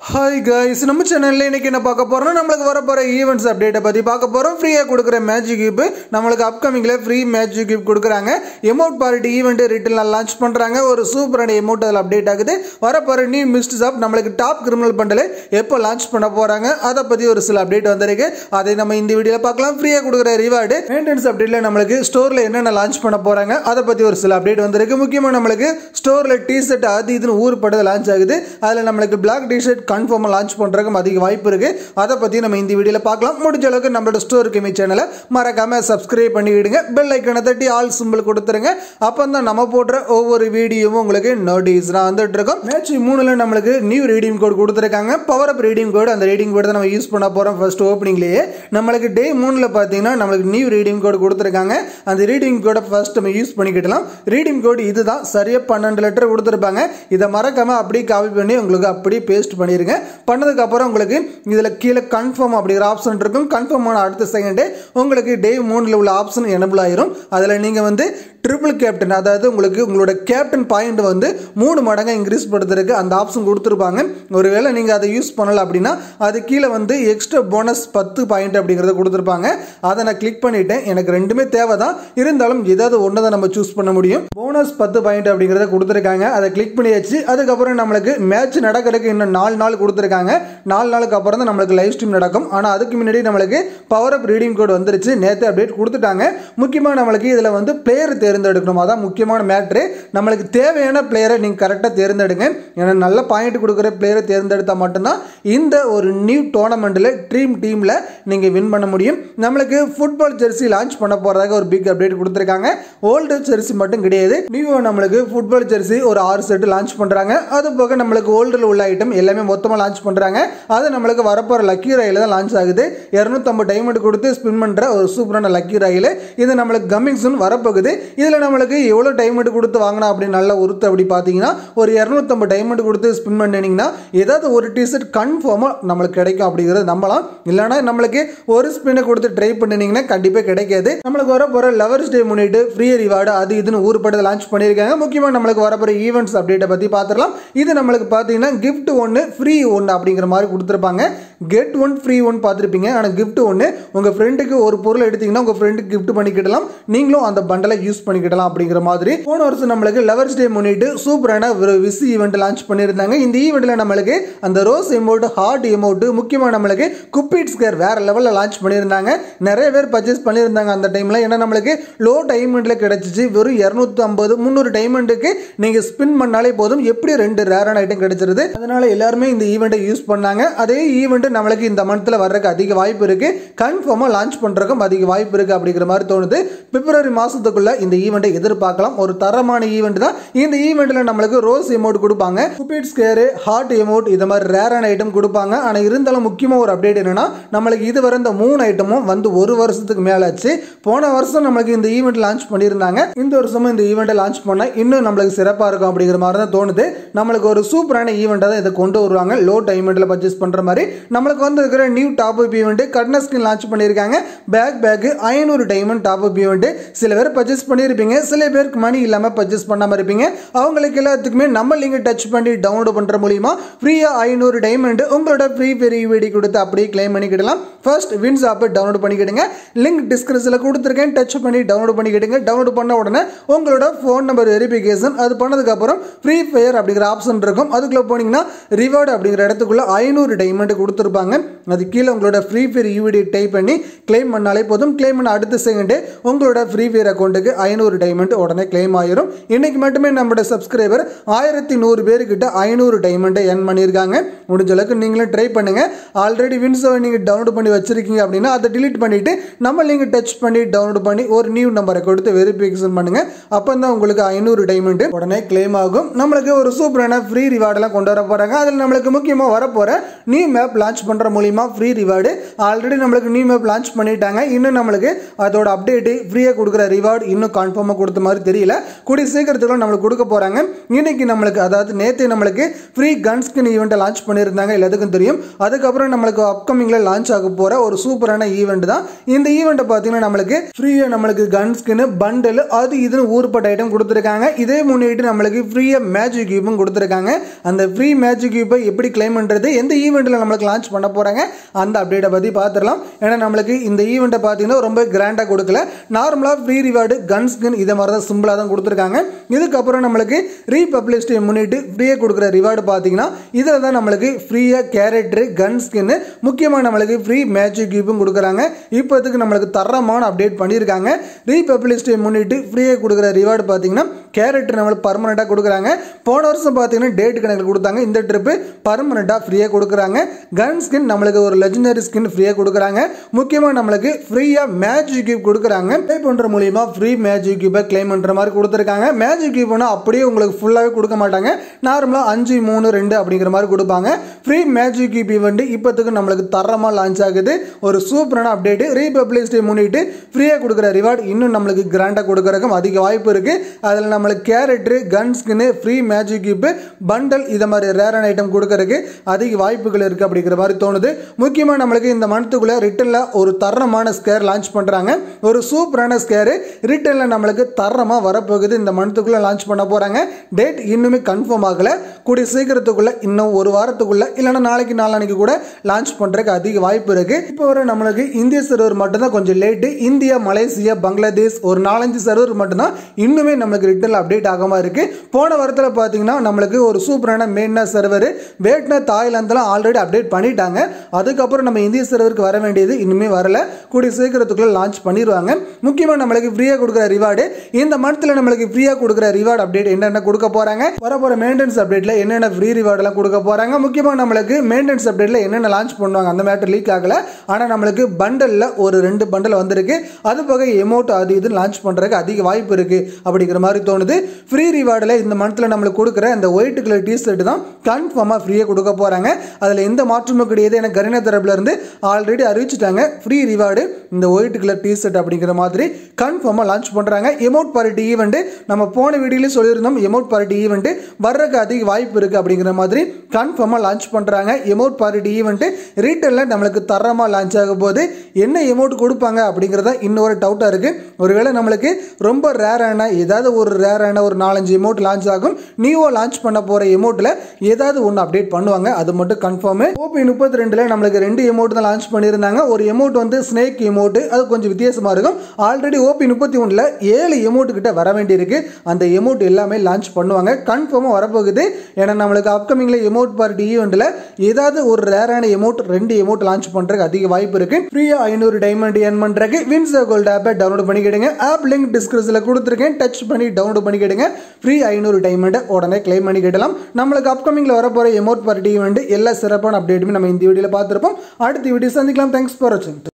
hi guys நம்ம சேனல்ல இன்னைக்கு என்ன பார்க்க போறோம்னா நம்மளுக்கு வர போற ஈவெண்ட்ஸ் அப்டேட்டை பத்தி பார்க்க போறோம் ஃப்ரீயா கொடுக்குற மேஜிக் கியூப் நம்மளுக்கு அப்கமிங்ல ஃப்ரீ மேஜிக் கியூப் கொடுக்குறாங்க எமௌண்ட் பார்ட்டி ஈவெண்ட் ரிட்டர்ல லான்ச் பண்றாங்க ஒரு சூப்பரான எமௌண்ட் அதில் அப்டேட் ஆகுது வர போற நியூ மிஸ்ட் ஷாப் நம்மளுக்கு டாப் கிரிமினல் பண்டல் எப்போ லான்ச் பண்ண போறாங்க அதை பத்தி ஒரு சில அப்டேட் வந்திருக்கு அதை நம்ம இந்த வீடியோல பார்க்கலாம் ஃப்ரீயா கொடுக்குற ரிவார்டு மெயின்டெனன்ஸ் அப்டேட்ல நம்மளுக்கு ஸ்டோர்ல என்னென்ன லான்ச் பண்ண போறாங்க அதை பத்தி ஒரு சில அப்டேட் வந்திருக்கு முக்கியமா நம்மளுக்கு ஸ்டோர்ல டி ஷர்ட் அது இதுன்னு ஊர் பட்டது லான்ச் ஆகுது அதில் நம்மளுக்கு பிளாக் டி ஷர்ட் கன்ஃபார்மாக லான்ச் பண்ணுறதுக்கும் அதிக வாய்ப்பு இருக்கு அதை பற்றி நம்ம இந்த வீடியோவில் பார்க்கலாம் முடிஞ்ச அளவுக்கு நம்மளோட ஸ்டோர் கிமி சேனலை மறக்காம சப்ஸ்கிரைப் பண்ணிவிடுங்க பெல் ஐக்கனை தட்டி ஆல் சிம்பிள் கொடுத்துருங்க அப்போ தான் நம்ம போடுற ஒவ்வொரு வீடியோவும் உங்களுக்கு நோட்டீஸ்லாம் வந்துட்டு இருக்கும் மேட்ச் மூணுல நம்மளுக்கு நியூ ரீடிங் கோட் கொடுத்துருக்காங்க பவர் அப் ரீடிங் கோட் அந்த ரீடிங் கோட் தான் நம்ம யூஸ் பண்ண போகிறோம் ஃபர்ஸ்ட் ஓப்பனிங்லேயே நம்மளுக்கு டே மூணில் பார்த்தீங்கன்னா நம்மளுக்கு நியூ ரீடிங் கோட் கொடுத்துருக்காங்க அந்த ரீடிங் கோடை ஃபர்ஸ்ட் நம்ம யூஸ் பண்ணிக்கிடலாம் ரீடிங் கோட் இதுதான் சரியாக பன்னெண்டு லெட்டர் கொடுத்துருப்பாங்க இதை மறக்காம அப்படியே காப்பி பண்ணி உங்களுக்கு அப்படியே பேஸ்ட் பண்ணிருங்க பண்ணதுக்கு அப்புறம் உங்களுக்கு இதில் கீழே கன்ஃபார்ம் அப்படிங்கிற ஆப்ஷன் இருக்கும் கன்ஃபார்ம் ஆன அடுத்த செகண்டே உங்களுக்கு டே மூணில் உள்ள ஆப்ஷன் எனபிள் ஆயிரும் அதில் நீங்கள் வந்து ட்ரிபிள் கேப்டன் அதாவது உங்களுக்கு உங்களோட கேப்டன் பாயிண்ட் வந்து மூணு மடங்கு இன்க்ரீஸ் படுத்துறதுக்கு அந்த ஆப்ஷன் கொடுத்துருப்பாங்க ஒருவேளை நீங்கள் அதை யூஸ் பண்ணல அப்படின்னா அது கீழே வந்து எக்ஸ்ட்ரா போனஸ் பத்து பாயிண்ட் அப்படிங்கிறத கொடுத்துருப்பாங்க அதை நான் கிளிக் பண்ணிட்டேன் எனக்கு ரெண்டுமே தேவை தான் இருந்தாலும் ஏதாவது ஒன்று தான் நம்ம சூஸ் பண்ண முடியும் போனஸ் பத்து பாயிண்ட் அப்படிங்கிறத கொடுத்துருக்காங்க அதை கிளிக் பண்ணியாச்சு அதுக்கப்புறம் நம்மளுக்கு மேட்ச் நடக்கிறதுக்கு இன்னும் நாலு நாள் கொடுத்துருக்காங்க நாலு நாளுக்கு அப்புறம் தான் நம்மளுக்கு லைவ் ஸ்ட்ரீம் நடக்கும் ஆனால் அதுக்கு முன்னாடி நம்மளுக்கு பவர் அப் ரீடிங் கோட் வந்துருச்சு நேற்று அப்டேட் கொடுத்துட்டாங்க முக்கியமாக நம்மளுக்கு இதில் வந்து பிளேயர் தேர்ந்தெடுக்கணும் அதான் முக்கியமான மேட்ரு நம்மளுக்கு தேவையான பிளேயரை நீங்கள் கரெக்டாக தேர்ந்தெடுங்க ஏன்னா நல்ல பாயிண்ட் கொடுக்குற பிளேயரை தேர்ந்தெடுத்தால் மட்டும்தான் இந்த ஒரு நியூ டோர்னமெண்ட்டில் ட்ரீம் டீமில் நீங்கள் வின் பண்ண முடியும் நம்மளுக்கு ஃபுட்பால் ஜெர்சி லான்ச் பண்ண போகிறதாக ஒரு பிக் அப்டேட் கொடுத்துருக்காங்க ஓல்டு ஜெர்சி மட்டும் கிடையாது நியூ நம்மளுக்கு ஃபுட்பால் ஜெர்சி ஒரு ஆறு செட்டு லான்ச் பண்ணுறாங்க அது போக நம்மளுக்கு ஓல்டில் உள்ள ஐட்டம் எல்லாமே மொத்தமாக லான்ச் பண்ணுறாங்க அது நம்மளுக்கு வரப்போகிற லக்கி ரயில் தான் லான்ச் ஆகுது இரநூத்தம்பது டைமண்ட் கொடுத்து ஸ்பின் பண்ணுற ஒரு சூப்பரான லக்கி ரயில் இது நம்மளுக்கு கம்மிங் சூன் வரப்போகுது இதில் நம்மளுக்கு எவ்வளோ டைமண்ட் கொடுத்து வாங்கினா அப்படி நல்ல உருத்து அப்படி பார்த்தீங்கன்னா ஒரு இரநூத்தம்பது டைமண்ட் கொடுத்து ஸ்பின் பண்ணினீங்கன்னா ஏதாவது ஒரு டிஷர்ட் கன்ஃபார்மாக நம்மளுக்கு கிடைக்கும் அப்படிங்கிறது நம்பலாம் இல்லைனா நம்மளுக்கு ஒரு ஸ்பின்னை கொடுத்து ட்ரை பண்ணினீங்கன்னா கண்டிப்பாக கிடைக்காது நம்மளுக்கு வர போகிற லவர்ஸ் டே முன்னிட்டு ஃப்ரீ ரிவார்டு அது இதுன்னு ஊர்பட்டதை லான்ச் பண்ணியிருக்காங்க முக்கியமாக நம்மளுக்கு வர போகிற ஈவெண்ட்ஸ் அப்டேட்டை பற்றி பார்த்துடலாம் இது நம்மளுக்கு பார்த்தீங்கன்னா கிஃப்ட் ஒன்று ஃப்ரீ ஒன்று அப்படிங்கிற மாதிரி கொடுத்துருப்பாங்க கெட் ஒன் ஃப்ரீ ஒன் பார்த்துருப்பீங்க ஆனால் கிஃப்ட் ஒன்று உங்கள் ஃப்ரெண்டுக்கு ஒரு பொருள் எடுத்தீங்கன்னா உங்கள் ஃப்ரெண்டுக்கு கிஃப்ட் பண்ணிக்கிடலாம் நீங்களும் அந்த பண்டலை யூஸ் பண்ணிக்கிடலாம் அப்படிங்கிற மாதிரி போன வருஷம் நம்மளுக்கு லவர்ஸ் டே முன்னிட்டு சூப்பரான ஒரு விஸ் ஈவெண்ட் லான்ச் பண்ணியிருந்தாங்க இந்த ஈவெண்ட்டில் நம்மளுக்கு அந்த ரோஸ் எமௌண்ட் ஹார்ட் எமௌண்ட் முக்கியமாக நம்மளுக்கு குப்பிட் ஸ்கேர் வேற லெவலில் லான்ச் பண்ணியிருந்தாங்க நிறைய பேர் பர்ச்சேஸ் பண்ணியிருந்தாங்க அந்த டைமில் ஏன்னா நம்மளுக்கு லோ டைமண்டில் கிடச்சிச்சு வெறும் இரநூத்தி ஐம்பது முந்நூறு டைமண்டுக்கு நீங்கள் ஸ்பின் பண்ணாலே போதும் எப்படி ரெண்டு ரேரான ஐட்டம் கிடைச்சிருது அதனால எல்லாருமே இந்த ஈவெண்ட்டை யூஸ் பண்ணாங்க அதே ஈவெண்ட் நம்மளுக்கு இந்த மந்த்தில் வர்றதுக்கு அதிக வாய்ப்பு இருக்கு கன்ஃபார்மாக லான்ச் பண்ணுறதுக்கும் அதிக வாய்ப்பு இருக்கு அப்படிங்கிற மாதிரி தோணுது பிப்ரவரி மாதத்துக்குள்ள இந்த ஈவெண்ட்டை எதிர்பார்க்கலாம் ஒரு தரமான ஈவெண்ட் தான் இந்த ஈவெண்ட்டில் நம்மளுக்கு ரோஸ் எமௌண்ட் கொடுப்பாங்க குப்பிட் ஸ்கேரு ஹார்ட் எமௌண்ட் இது மாதிரி ரேரான ஐட்டம் கொடுப்பாங்க ஆனால் இருந்தாலும் முக்கியமாக ஒரு அப்டேட் என்னன்னா நம்மளுக்கு இதுவரை இந்த மூணு ஐட்டமும் வந்து ஒரு வருஷத்துக்கு மேலே ஆச்சு போன வருஷம் நம்மளுக்கு இந்த ஈவெண்ட் லான்ச் பண்ணியிருந்தாங்க இந்த வருஷமும் இந்த ஈவெண்ட்டை லான்ச் பண்ணால் இன்னும் நம்மளுக்கு சிறப்பாக இருக்கும் அப்படிங்கிற மாதிரி தான் தோணுது நம்மளுக்கு ஒரு சூப்பரான ஈவெண்ட்டாக தான் இதை கொண்டு வருவாங்க லோ டைமெண்ட்டில் பர்ச்சேஸ் பண்ணுற மாதிரி நம்மளுக்கு வந்து இருக்கிற நியூ டாப் அப் ஈவெண்ட் கட்ன ஸ்கின் லான்ச் பண்ணியிருக்காங்க பேக் பேக்கு ஐநூறு டைமண்ட் டாப் அப் ஈவெண்ட் சில பேர் பர்ச்சேஸ் பண்ணியிருப்பீங்க சில பேருக்கு மணி இல்லாமல் பர்ச்சேஸ் பண்ணாமல் இருப்பீங்க அவங்களுக்கு எல்லாத்துக்குமே நம்ம லிங்கை டச் பண்ணி டவுன்லோட் பண்ணுற மூலியமா ஃப்ரீயாக ஐநூறு டைமண்ட் உங்களோட ஃப்ரீ பெரிய வீடி கொடுத்து அப்படியே கிளைம் பண்ணிக்கிடலாம் ஃபர்ஸ்ட் வின்ஸ் ஆப்பை டவுன்லோட் பண்ணிக்கிடுங்க லிங்க் டிஸ்கிரிப்ஷனில் கொடுத்துருக்கேன் டச் பண்ணி டவுன்லோட் பண்ணிக்கிடுங்க டவுன்லோட் பண்ண உடனே உங்களோட ஃபோன் நம்பர் வெரிஃபிகேஷன் அது பண்ணதுக்கப்புறம் ஃப்ரீ ஃபயர் அப்படிங்கிற ஆப்ஷன் இருக்கும் அதுக்குள்ளே போனீங்கன்னா ரிவார்டு அப்படிங்கிற இடத்துக்குள்ள ஐநூறு டைமண்ட் கொடுத்துருப்பாங்க அது கீழே உங்களோட ஃப்ரீ ஃபயர் யூவிடி டைப் பண்ணி கிளைம் பண்ணாலே போதும் கிளைம் பண்ண அடுத்த செகண்டே உங்களோட ஃப்ரீ ஃபயர் அக்கௌண்ட்டுக்கு ஐநூறு டைமண்ட் உடனே கிளைம் ஆயிரும் இன்னைக்கு மட்டுமே நம்மளோட சப்ஸ்கிரைபர் ஆயிரத்தி நூறு பேருக்கிட்ட ஐநூறு டைமண்டை என் பண்ணியிருக்காங்க முடிஞ்ச அளவுக்கு நீங்களும் ட்ரை பண்ணுங்க ஆல்ரெடி வின்ஸை நீங்கள் டவுன்லோட் பண்ணி வச்சிருக்கீங்க அப்படின்னா அதை டிலீட் பண்ணிட்டு நம்ம லிங்க் டச் பண்ணி டவுன்லோட் பண்ணி ஒரு நியூ நம்பரை கொடுத்து வெரிஃபிகேஷன் பண்ணுங்க அப்போ தான் உங்களுக்கு ஐநூறு டைமண்ட் உடனே கிளைம் ஆகும் நம்மளுக்கு ஒரு சூப்பரான ஃப்ரீ ரிவார்டெல்லாம் கொண்டு வர போகிறாங்க அதில் நம்மளுக்கு முக்கியமாக வரப்போகிற நியூ மேப் லான்ச் பண்ணுற மூலியமா ஃப்ரீ ரிவார்டு ஆல்ரெடி நம்மளுக்கு நியூ மேப் லான்ச் பண்ணிட்டாங்க இன்னும் நம்மளுக்கு அதோட அப்டேட்டு ஃப்ரீயாக கொடுக்குற ரிவார்டு இன்னும் கன்ஃபார்மாக கொடுத்த மாதிரி தெரியல கூடிய சீக்கிரத்தில் நம்மளுக்கு கொடுக்க போகிறாங்க இன்னைக்கு நம்மளுக்கு அதாவது நேற்று நம்மளுக்கு ஃப்ரீ கன் ஸ்கின் ஈவெண்ட்டை லான்ச் பண்ணியிருந்தாங்க எல்லாத்துக்கும் தெரியும் அதுக்கப்புறம் நம்மளுக்கு அப்கமிங்கில் லான்ச் ஆக போகிற ஒரு சூப்பரான ஈவெண்ட் தான் இந்த ஈவெண்ட்டை பார்த்தீங்கன்னா நம்மளுக்கு ஃப்ரீயாக நம்மளுக்கு கன் ஸ்கின் பண்டல் அது இதுன்னு ஊர்பட்ட ஐட்டம் கொடுத்துருக்காங்க இதே முன்னிட்டு நம்மளுக்கு ஃப்ரீயாக மேஜிக் கியூப்பும் கொடுத்துருக்காங்க அந்த ஃப்ரீ மேஜிக் கியூப்பை எப்படி கிளைம் பண்ணுறது எந்த ஈவெண்ட்டில் நம்மளுக்கு லான்ச் பண்ண போகிறாங்க அந்த அப்டேட்டை பற்றி பார்த்துடலாம் ஏன்னா நம்மளுக்கு இந்த ஈவெண்ட்டை பார்த்தீங்கன்னா ரொம்ப கிராண்டாக கொடுக்கல நார்மலாக ஃப்ரீ ரிவார்டு கன் ஸ்கின் இதை மாதிரி தான் சிம்பிளாக தான் கொடுத்துருக்காங்க இதுக்கப்புறம் நம்மளுக்கு ரீபப்ளிஷ் டே முன்னிட்டு ஃப்ரீயாக கொடுக்குற ரிவார்டு பார்த்தீங்கன்னா இதில் தான் நம்மளுக்கு ஃப்ரீயாக கேரக்டரு கன் ஸ்கின்னு முக்கியமாக நம்மளுக்கு ஃப்ரீ மேஜிக் கியூப்பும் கொடுக்குறாங்க இப்போதுக்கு நம்மளுக்கு தரமான அப்டேட் பண்ணியிருக்காங்க ரீபப்ளிஷ் டே முன்னிட்டு ஃப்ரீயாக கொடுக்குற ரிவார்டு பார்த்தீங்கன்னா கேரக்டர் நம்மளுக்கு பர்மனெண்ட்டாக கொடுக்குறாங்க போன வருஷம் பார்த்தீங்கன்னா டேட் கணக்கில் கொடுத்தாங்க இந்த ட்ரிப்பு பர்மனெண்ட்டாக ஃப்ரீயாக கொடுக்குறாங்க கன் ஸ்கின் நம்மளுக்கு ஒரு லெஜனரி ஸ்கின் ஃப்ரீயாக கொடுக்குறாங்க முக்கியமாக நம்மளுக்கு ஃப்ரீயாக மேஜிக் கியூப் கொடுக்குறாங்க பே பண்ணுற மூலியமா ஃப்ரீ மேஜிக் கியூப்பை கிளைம் பண்ணுற மாதிரி கொடுத்துருக்காங்க மேஜிக் கியூப்னா அப்படியே உங்களுக்கு ஃபுல்லாகவே கொடுக்க மாட்டாங்க நார்மலாக அஞ்சு மூணு ரெண்டு அப்படிங்கிற மாதிரி கொடுப்பாங்க ஃப்ரீ மேஜிக் கியூப் ஈவெண்ட் இப்போத்துக்கு நம்மளுக்கு தரமாக லான்ச் ஆகுது ஒரு சூப்பரான அப்டேட் ரீபப்ளிஷ் டே முன்னிட்டு ஃப்ரீயாக கொடுக்குற ரிவார்டு இன்னும் நம்மளுக்கு கிராண்டாக கொடுக்குறதுக்கும் அதிக வாய்ப்பு இருக்குது அதில் நம்மளுக்கு character gun skin free magic cube bundle இதை மாதிரி ரேரான ஐட்டம் கொடுக்கறதுக்கு அதிக வாய்ப்புகள் இருக்குது அப்படிங்கிற மாதிரி தோணுது முக்கியமாக நம்மளுக்கு இந்த மந்த்துக்குள்ளே ரிட்டனில் ஒரு தரமான ஸ்கேர் லான்ச் பண்ணுறாங்க ஒரு சூப்பரான ஸ்கேரு ரிட்டனில் நம்மளுக்கு தரமாக வரப்போகுது இந்த மந்த்துக்குள்ளே லான்ச் பண்ண போகிறாங்க டேட் இன்னுமே கன்ஃபார்ம் ஆகலை கூடிய சீக்கிரத்துக்குள்ளே இன்னும் ஒரு வாரத்துக்குள்ளே இல்லைன்னா நாளைக்கு நாளானைக்கு கூட லான்ச் பண்ணுறதுக்கு அதிக வாய்ப்பு இருக்குது இப்போ வர நம்மளுக்கு இந்திய சர்வர் மட்டும்தான் கொஞ்சம் லேட்டு இந்தியா மலேசியா பங்களாதேஷ் ஒரு நாலஞ்சு சர்வர் மட்டும்தான் இன்னுமே நம்மளுக்கு ரிட்டனில் அப்டேட் ஆகாமல் இருக்குது போன வாரத்தில் பார்த்தீங்கன்னா நம்மளுக்கு ஒரு சூப்பரான மெயினா சர்வர் வேட்னா தாய்லாந்துலாம் ஆல்ரெடி அப்டேட் பண்ணிட்டாங்க அதுக்கப்புறம் நம்ம இந்திய சர்வருக்கு வர வேண்டியது இன்னுமே வரல கூடிய சீக்கிரத்துக்குள்ள லான்ச் பண்ணிடுவாங்க முக்கியமாக நம்மளுக்கு ஃப்ரீயாக கொடுக்குற ரிவார்டு இந்த மந்த்தில் நம்மளுக்கு ஃப்ரீயாக கொடுக்குற ரிவார்டு அப்டேட் என்னென்ன கொடுக்க போகிறாங்க வரப்போகிற மெயின்டெனன்ஸ் அப்டேட்டில் என்னென்ன ஃப்ரீ ரிவார்டெல்லாம் கொடுக்க போகிறாங்க முக்கியமாக நம்மளுக்கு மெயின்டெனன்ஸ் அப்டேட்டில் என்னென்ன லான்ச் பண்ணுவாங்க அந்த மேட்டர் லீக் ஆகல ஆனால் நம்மளுக்கு பண்டலில் ஒரு ரெண்டு பண்டல் வந்திருக்கு அது போக எமௌண்ட் அது இது லான்ச் பண்ணுறதுக்கு அதிக வாய்ப்பு இருக்குது அப்படிங்கிற மாதிரி தோணுது ஃப்ரீ ரிவார்டில் இந்த மந்த்தில் நம்மளுக்கு கொடுக்குற இந்த ஒயிட் கலர் டி ஷர்ட் தான் கன்ஃபார்மாக ஃப்ரீயாக கொடுக்க போகிறாங்க அதில் எந்த மாற்றமும் கிடையாது எனக்கு கரினா தரப்புல இருந்து ஆல்ரெடி அறிவிச்சிட்டாங்க ஃப்ரீ ரிவார்டு இந்த ஒயிட் கலர் டி ஷர்ட் அப்படிங்கிற மாதிரி கன்ஃபார்மாக லான்ச் பண்ணுறாங்க எமௌண்ட் பார்ட்டி ஈவெண்ட்டு நம்ம போன வீடியோலேயே சொல்லியிருந்தோம் எமௌண்ட் பார்ட்டி ஈவெண்ட்டு வர்றதுக்கு அதிக வாய்ப்பு இருக்குது அப்படிங்கிற மாதிரி கன்ஃபார்மாக லான்ச் பண்ணுறாங்க எமௌண்ட் பார்ட்டி ஈவெண்ட்டு ரீட்டெயிலில் நம்மளுக்கு தரமாக லான்ச் ஆக போது என்ன எமௌண்ட் கொடுப்பாங்க அப்படிங்கிறத இன்னொரு டவுட்டாக இருக்குது ஒருவேளை நம்மளுக்கு ரொம்ப ரேரான ஏதாவது ஒரு ரேரான ஒரு நாலஞ்சு எமௌண்ட் லான்ச் ஆகும் நியூவோ லான்ச் பண்ண போகிற எமௌண்ட்டில் ஏதாவது ஒன்று அப்டேட் பண்ணுவாங்க அது மட்டும் கன்ஃபார்மு ஓபி முப்பத்தி ரெண்டில் நம்மளுக்கு ரெண்டு எமௌண்ட் தான் லான்ச் பண்ணியிருந்தாங்க ஒரு எமௌண்ட் வந்து ஸ்னேக் எமௌண்ட் அது கொஞ்சம் வித்தியாசமாக இருக்கும் ஆல்ரெடி ஓபி முப்பத்தி ஒன்றில் ஏழு எமௌண்ட் கிட்ட வர வேண்டியிருக்கு அந்த எமௌண்ட் எல்லாமே லான்ச் பண்ணுவாங்க கன்ஃபார்மாக வரப்போகுது ஏன்னா நம்மளுக்கு அப்கமிங்கில் எமௌண்ட் பார்ட்டி ஈவெண்ட்டில் ஏதாவது ஒரு ரேரான எமௌண்ட் ரெண்டு எமௌண்ட் லான்ச் பண்ணுறதுக்கு அதிக வாய்ப்பு இருக்குது ஃப்ரீயாக ஐநூறு டைமண்ட் ஏர்ன் பண்ணுறதுக்கு வின்சர் கோல்ட் ஆப்பை டவுன்லோட் பண்ணிக்கிடுங்க ஆப் லிங்க் டிஸ்கிரிப்ஷனில் கொடுத்துருக்கேன் டச் பண்ணி டவுன்லோட் பண்ணிக்கிடுங்க ஃப்ரீ ஐநூறு டைமண்டை உடனே கிளைம் பண்ணிக்கிடலாம் நம்மளுக்கு அப்கமிங்கில் வரப்போகிற எமௌண்ட் பார்ட்டி ஈவெண்ட் எல்லா சிறப்பான அப்டேட்டுமே நம்ம இந்த வீடியோவில் பார்த்துருப்போம் அடுத்த வீடியோ சந்திக்கலாம் தேங்க்ஸ் ஃபார் வாட்சிங்